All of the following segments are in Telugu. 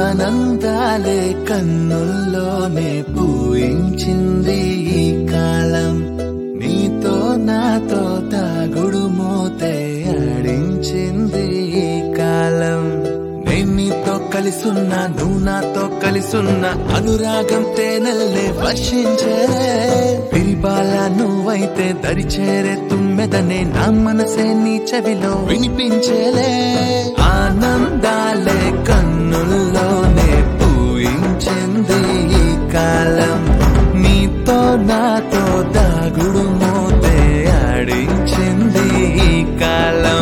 ఆనందాలే కన్నుల్లోనే పూయించింది ఈ కాలం నీతో నాతో తాగుడు మూతే ఆడించింది ఈ కాలం నేను నీతో కలిసున్నా నువ్వు నాతో కలిసున్నా అనురాగం తేనెల్లే వర్షించే పిరిబాల నువ్వైతే దరిచేరే తుమ్మెదనే నా మనసే నీ చెవిలో వినిపించేలే ఆనందాలే కన్నుల్లోనే పూయించింది ఈ కాలం నీతో నాతో దాగుడు మోతే ఆడించింది ఈ కాలం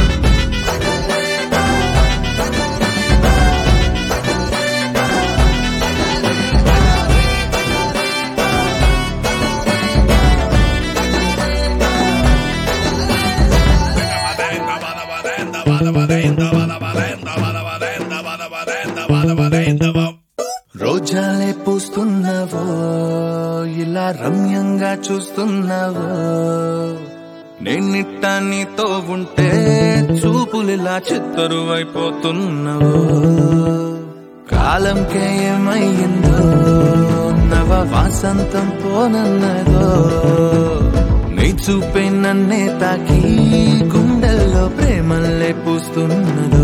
రోజాలే పూస్తున్నావో ఇలా రమ్యంగా చూస్తున్నావో నేనిట్ట నీతో ఉంటే చూపులిలా చిత్తరువైపోతున్నావో కాలంకే ఏమయ్యిందో నవ వాసంతం పోనన్నదో నీ చూపే నన్నే తాకి గుండెల్లో ప్రేమల్లే పూస్తున్నదో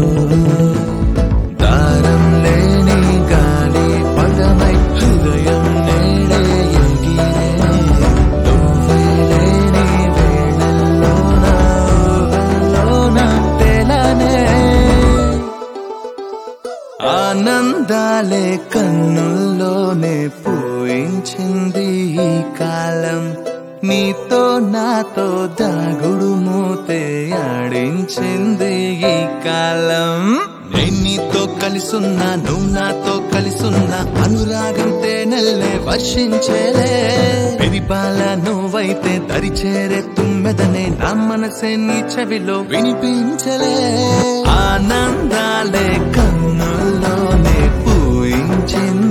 దారం లేని గాలి పదమై హృదయం నేడే ఎగిరే నువ్వే లేని వేళల్లోన ఊహల్లోన తేలానే ఆనందాలే కన్నుల్లోనే పూయించింది ఈ కాలం నీతో నాతో దాగుడు మూతే ఆడించింది ఈ కాలం నేను నీతో కలిసున్నా నువ్వు నాతో కలిసున్నా అనురాగం తేనెల్లే వర్షించేలే పెరిపాల నువ్వైతే దరిచేరే తుమ్మెదనే నా మనసే నీ చెవిలో వినిపించలే ఆనందాలే కన్నుల్లోనే పూయించింది